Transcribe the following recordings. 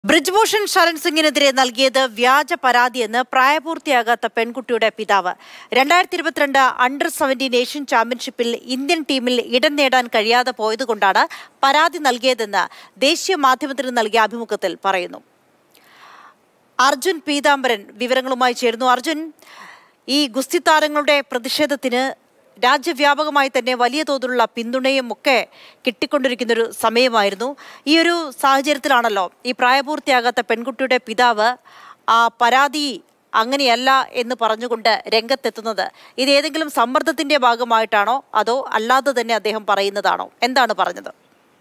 ബ്രിജ്ഭൂഷൺ ശരൺ സിംഗിനെതിരെ നൽകിയത് വ്യാജ പരാതിയെന്ന് പ്രായപൂർത്തിയാകാത്ത പെൺകുട്ടിയുടെ പിതാവ് രണ്ടായിരത്തി ഇരുപത്തിരണ്ട് അണ്ടർ സെവന്റീൻ ഏഷ്യൻ ചാമ്പ്യൻഷിപ്പിൽ ഇന്ത്യൻ ടീമിൽ ഇടം നേടാൻ കഴിയാതെ പോയതുകൊണ്ടാണ് പരാതി നൽകിയതെന്ന് ദേശീയ മാധ്യമത്തിന് നൽകിയ അഭിമുഖത്തിൽ പറയുന്നു അർജുൻ പീതാംബരൻ വിവരങ്ങളുമായി ചേരുന്നു അർജുൻ ഈ ഗുസ്തി താരങ്ങളുടെ പ്രതിഷേധത്തിന് രാജ്യവ്യാപകമായി തന്നെ വലിയ തോതിലുള്ള പിന്തുണയും ഒക്കെ കിട്ടിക്കൊണ്ടിരിക്കുന്ന ഒരു സമയമായിരുന്നു ഈ ഒരു സാഹചര്യത്തിലാണല്ലോ ഈ പ്രായപൂർത്തിയാകാത്ത പെൺകുട്ടിയുടെ പിതാവ് ആ പരാതി അങ്ങനെയല്ല എന്ന് പറഞ്ഞുകൊണ്ട് രംഗത്തെത്തുന്നത് ഇത് ഏതെങ്കിലും സമ്മർദ്ദത്തിന്റെ ഭാഗമായിട്ടാണോ അതോ അല്ലാതെ തന്നെ അദ്ദേഹം പറയുന്നതാണോ എന്താണ് പറഞ്ഞത്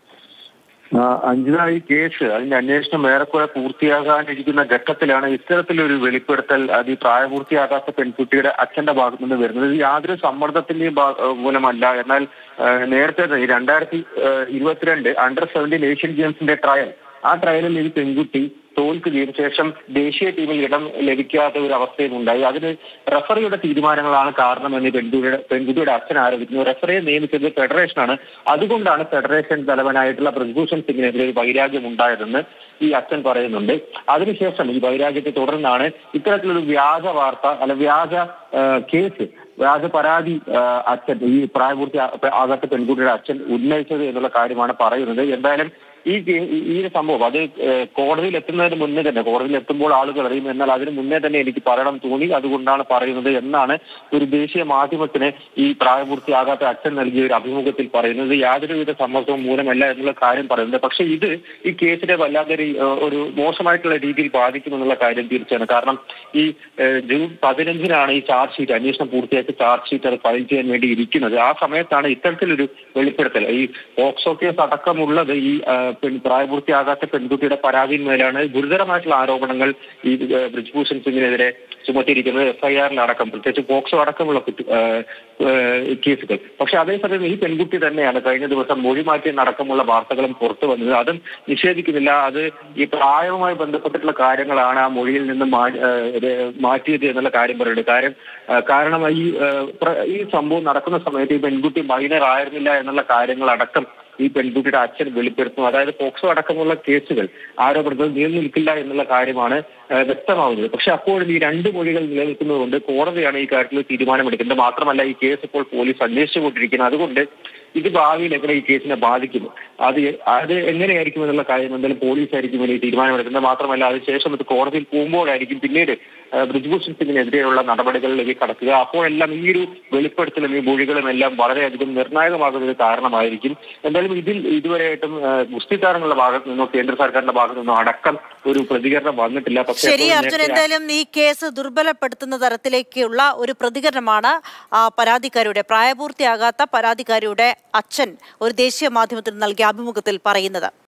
ആ, അഞ്ജിത ഈ കേസ് അതിന്റെ അന്വേഷണം ഏറെക്കുറെ പൂർത്തിയാകാനിരിക്കുന്ന ഘട്ടത്തിലാണ് ഇത്തരത്തിലൊരു വെളിപ്പെടുത്തൽ അത് ഈ പ്രായപൂർത്തിയാകാത്ത പെൺകുട്ടിയുടെ അച്ഛന്റെ ഭാഗത്തു നിന്ന് വരുന്നത് ഇത് യാതൊരു സമ്മർദ്ദത്തിന്റെയും ഭാ- മൂലമല്ല എന്നാൽ ആ, നേരത്തെ തന്നെ ഈ രണ്ടായിരത്തി ഇരുപത്തിരണ്ട് അണ്ടർ സെവന്റീൻ ഏഷ്യൻ ഗെയിംസിന്റെ ട്രയൽ ആ ട്രയലിൽ ഈ പെൺകുട്ടി തോൽക്കുകയും ശേഷം ദേശീയ ടീമിൽ ഇടം ലഭിക്കാത്ത ഒരു അവസ്ഥയും ഉണ്ടായി അതിന് റഫറിയുടെ തീരുമാനങ്ങളാണ് കാരണമെന്ന് പെൺകുട്ടിയുടെ പെൺകുട്ടിയുടെ അച്ഛൻ ആരോപിക്കുന്നു റഫറിയെ നിയമിച്ചത് ഫെഡറേഷനാണ് അതുകൊണ്ടാണ് ഫെഡറേഷൻ തലവനായിട്ടുള്ള ബ്രജ്ഭൂഷൺ സിംഗിനെതിരെ ഒരു വൈരാഗ്യം ഉണ്ടായതെന്ന് ഈ അച്ഛൻ പറയുന്നുണ്ട് അതിനുശേഷം ഈ വൈരാഗ്യത്തെ തുടർന്നാണ് ഇത്തരത്തിലൊരു വ്യാജ വാർത്ത അല്ല വ്യാജ ആ, കേസ് വ്യാജ പരാതി ആ, അച്ഛൻ ഈ പ്രായപൂർത്തി ആ- ആകാത്ത പെൺകുട്ടിയുടെ അച്ഛൻ ഉന്നയിച്ചത് എന്നുള്ള കാര്യമാണ് പറയുന്നത് എന്തായാലും ഈ കേ- ഈ- ഈ ഒരു സംഭവം അത് ഏഹ്, കോടതിയിൽ എത്തുന്നതിന് മുന്നേ തന്നെ കോടതിയിൽ എത്തുമ്പോൾ ആളുകൾ അറിയും എന്നാൽ അതിന് മുന്നേ തന്നെ എനിക്ക് പറയണം തോന്നി അതുകൊണ്ടാണ് പറയുന്നത് എന്നാണ് ഒരു ദേശീയ മാധ്യമത്തിന് ഈ പ്രായപൂർത്തിയാകാത്ത അച്ഛൻ നൽകിയ ഒരു അഭിമുഖത്തിൽ പറയുന്നത് യാതൊരുവിധ സമ്മർദ്ദവും മൂലമല്ല എന്നുള്ള കാര്യം പറയുന്നത് പക്ഷേ ഇത് ഈ കേസിനെ വല്ലാതെ ഒരു, ഏഹ്, ഒരു മോശമായിട്ടുള്ള രീതിയിൽ ബാധിക്കുമെന്നുള്ള കാര്യം തീർച്ചയാണ് കാരണം ഈ ഏഹ്, ജൂൺ പതിനഞ്ചിനാണ് ഈ ചാർജ് ഷീറ്റ് അന്വേഷണം പൂർത്തിയാക്കി ചാർജ് ഷീറ്റ് അത് ഫയൽ ചെയ്യാൻ വേണ്ടി ഇരിക്കുന്നത് ആ സമയത്താണ് ഇത്തരത്തിലൊരു വെളിപ്പെടുത്തൽ ഈ പോക്സോ കേസ് അടക്കമുള്ളത് ഈ ആ, പെൺ പ്രായപൂർത്തിയാകാത്ത പെൺകുട്ടിയുടെ പരാതിയിന്മേലാണ് ഗുരുതരമായിട്ടുള്ള ആരോപണങ്ങൾ ഈ ആ, ബ്രിജ്ഭൂഷൺ സിംഗിനെതിരെ ചുമത്തിയിരിക്കുന്നത് എഫ്ഐആറിലടക്കം പ്രത്യേകിച്ച് പോക്സോ അടക്കമുള്ള കുറ്റ- ആ, ആ, കേസുകൾ പക്ഷെ അതേസമയം ഈ പെൺകുട്ടി തന്നെയാണ് കഴിഞ്ഞ ദിവസം മൊഴി മാറ്റി അടക്കമുള്ള വാർത്തകളും പുറത്തു വന്നത് അതും നിഷേധിക്കുന്നില്ല അത് ഈ പ്രായവുമായി ബന്ധപ്പെട്ടിട്ടുള്ള കാര്യങ്ങളാണ് ആ മൊഴിയിൽ നിന്ന് മാ- ആ, ഇത് മാറ്റിയത് എന്നുള്ള കാര്യം പറയുന്നത് കാര്യം ആ, കാരണം ഈ ആ, പ്ര- ഈ സംഭവം നടക്കുന്ന സമയത്ത് ഈ പെൺകുട്ടി മൈനർ ആയിരുന്നില്ല എന്നുള്ള കാര്യങ്ങളടക്കം ഈ പെൺകുട്ടിയുടെ അച്ഛൻ വെളിപ്പെടുത്തുന്നു അതായത് പോക്സോ അടക്കമുള്ള കേസുകൾ ആരോപണങ്ങൾ നിലനിൽക്കില്ല എന്നുള്ള കാര്യമാണ് ആ, വ്യക്തമാവുന്നത് പക്ഷെ അപ്പോഴും ഈ രണ്ട് മൊഴികൾ നിലനിൽക്കുന്നതുകൊണ്ട് കോടതിയാണ് ഈ കാര്യത്തിൽ തീരുമാനമെടുക്കുന്നത് മാത്രമല്ല ഈ കേസ് ഇപ്പോൾ പോലീസ് അന്വേഷിച്ചുകൊണ്ടിരിക്കുന്നത് അതുകൊണ്ട് ഇത് ഭാവിയിൽ എങ്ങനെ ഈ കേസിനെ ബാധിക്കും അത് അത് എങ്ങനെയായിരിക്കും എന്നുള്ള കാര്യം എന്തായാലും പോലീസ് ആയിരിക്കും ഇനി തീരുമാനമെടുക്കുന്നത് മാത്രമല്ല അതിനുശേഷം ഇത് കോടതിയിൽ പോകുമ്പോഴായിരിക്കും പിന്നീട് ആ, ബ്രിജ്ഭൂഷൺ സിംഗിനെതിരെയുള്ള നടപടികളിലേക്ക് കടക്കുക അപ്പോഴെല്ലാം ഈ ഒരു വെളിപ്പെടുത്തലും ഈ മൊഴികളും എല്ലാം വളരെയധികം നിർണായകമാകുന്നത് കാരണമായിരിക്കും എന്തായാലും ഇതിൽ ഇതുവരെയായിട്ടും ആ, ഗുസ്തി താരങ്ങളുടെ ഭാഗത്തു നിന്നോ കേന്ദ്ര സർക്കാരിന്റെ ഭാഗത്തു നിന്നോ അടക്കം ഒരു പ്രതികരണം വന്നിട്ടില്ല പക്ഷേ ശരി അപ്പോൾ അർജുൻ നേരത്തെ എന്തായാലും ഈ കേസ് ദുർബലപ്പെടുത്തുന്ന തരത്തിലേക്കുള്ള ഒരു പ്രതികരണമാണ് ആ, പരാതിക്കാരിയുടെ പ്രായപൂർത്തിയാകാത്ത പരാതിക്കാരിയുടെ അച്ഛൻ ഒരു ദേശീയ മാധ്യമത്തിന് നൽകിയ അഭിമുഖത്തിൽ പറയുന്നത്